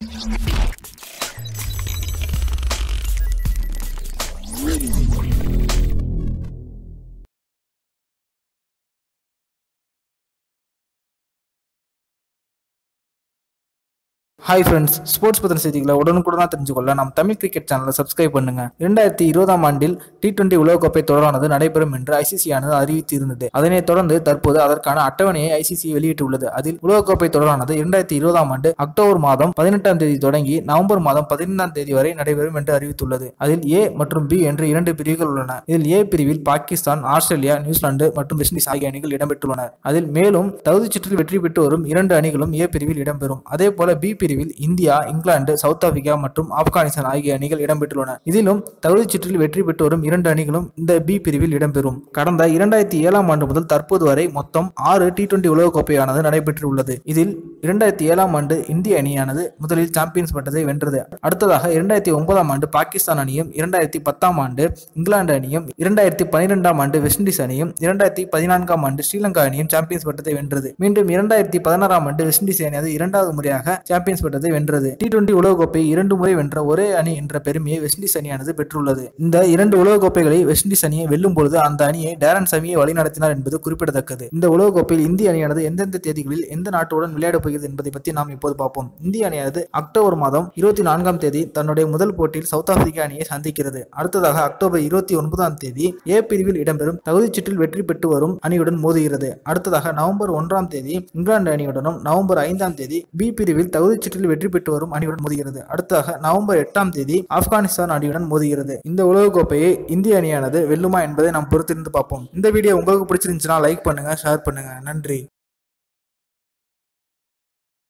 hi friends sports பத்தின செய்திகளை உடனுக்குடனாக தெரிஞ்சுக்கொள்ள நம்ம தமிழ் கிரிக்கெட் சேனலை சப்ஸ்கிரைப் பண்ணுங்க இரண்டாயிரத்தி இருபதாம் ஆண்டில் டி டுவெண்டி உலகக்கோப்பை தொடரானது நடைபெறும் என்று ஐசிசி ஆனது அறிவித்து இருந்தது அதனைத் தொடர்ந்து தற்போது அதற்கான அட்டவணையை ஐசிசி வெளியிட்டுள்ளது அதில் உலகக்கோப்பை தொடரானது இரண்டாயிரத்தி இருபதாம் ஆண்டு அக்டோபர் மாதம் பதினெட்டாம் தேதி தொடங்கி நவம்பர் மாதம் பதினைந்தாம் தேதி வரை நடைபெறும் என்று அறிவித்துள்ளது அதில் ஏ மற்றும் பி என்று இரண்டு பிரிவுகள் உள்ளன இதில் ஏ பிரிவில் பாகிஸ்தான் ஆஸ்திரேலியா நியூசிலாந்து மற்றும் வெஸ்ட் இண்டீஸ் ஆகிய அணிகள் இடம்பெற்றுள்ளன அதில் மேலும் தகுதிச் சுற்றில் வெற்றி பெற்று வரும் இரண்டு அணிகளும் ஏ பிரிவில் இடம்பெறும் அதே போல பி பிரிவில் இந்தியா இங்கிலாந்து சவுத் ஆப்பிரிக்கா மற்றும் ஆப்கானிஸ்தான் ஆகிய அணிகள் இடம்பெற்றுள்ளன இதிலும் தகுதிச் சுற்றில் வெற்றி பெற்று வரும் இரண்டு அணிகளும் இந்த பி பிரிவில் இடம்பெறும் கடந்த இரண்டாயிரத்தி ஏழாம் ஆண்டு முதல் தற்போது வரை மொத்தம் ஆறு டி டுவெண்டி உலகக்கோப்பையானது நடைபெற்றுள்ளது இதில் இரண்டாயிரத்தி ஏழாம் ஆண்டு இந்திய அணியானது முதலில் சாம்பியன்ஸ் பட்டத்தை வென்றது அடுத்ததாக இரண்டாயிரத்தி ஒன்பதாம் ஆண்டு பாகிஸ்தான் அணியும் இரண்டாயிரத்தி பத்தாம் ஆண்டு இங்கிலாந்து அணியும் இரண்டாயிரத்தி பனிரெண்டாம் ஆண்டு வெஸ்ட் இண்டீஸ் அணியும் இரண்டாயிரத்தி பதினான்காம் ஆண்டு ஸ்ரீலங்கா அணியும் சாம்பியன்ஸ் பட்டத்தை வென்றது மீண்டும் இரண்டாயிரத்தி பதினாறாம் ஆண்டு வெஸ்ட் இண்டீஸ் அணியானது இரண்டாவது முறையாக சாம்பியன்ஸ் பட்டத்தை வென்றது டி டுவெண்டி உலகக்கோப்பை இரண்டு முறை வென்ற ஒரே அணி என்ற பெருமையை வெஸ்ட் இண்டீஸ் அணியானது பெற்றுள்ளது இந்த இரண்டு உலகக்கோப்பைகளை வெஸ்ட் இண்டீஸ் அணியை வெல்லும் பொழுது அந்த அணியை டேரன் சமியை வழிநடத்தினார் என்பது குறிப்பிடத்தக்கது இந்த உலகக்கோப்பையில் இந்திய அணியானது எந்தெந்த தேதிகளில் எந்த நாட்டுடன் விளையாடப் போகிறது என்பதை பற்றி நாம் இப்போது பார்ப்போம் இந்திய அணியானது அக்டோபர் மாதம் இருபத்தி நான்காம் தேதி தன்னுடைய முதல் போட்டியில் சவுத் ஆப்பிரிக்கா அணியை சந்திக்கிறது அடுத்ததாக அக்டோபர் இருபத்தி ஒன்பதாம் தேதி ஏ பிரிவில் இடம்பெறும் தகுதிச் சுற்றில் வெற்றி பெற்று வரும் அணியுடன் மோதுகிறது அடுத்ததாக நவம்பர் ஒன்றாம் தேதி இங்கிலாந்து அணியுடனும் நவம்பர் ஐந்தாம் தேதி பி பிரிவில் தகுதிச் சுற்றில் வெற்றி பெற்று வரும் அணியுடன் மோதுகிறது அடுத்ததாக நவம்பர் எட்டாம் தேதி ஆப்கானிஸ்தான் அணியுடன் மோதுகிறது இந்த உலகக்கோப்பையை இந்திய அணியானது வெல்லுமா என்பதை நாம் பொறுத்திருந்து பார்ப்போம் இந்த வீடியோ உங்களுக்கு பிடிச்சிருந்துச்சுன்னா லைக் பண்ணுங்க ஷேர் பண்ணுங்க நன்றி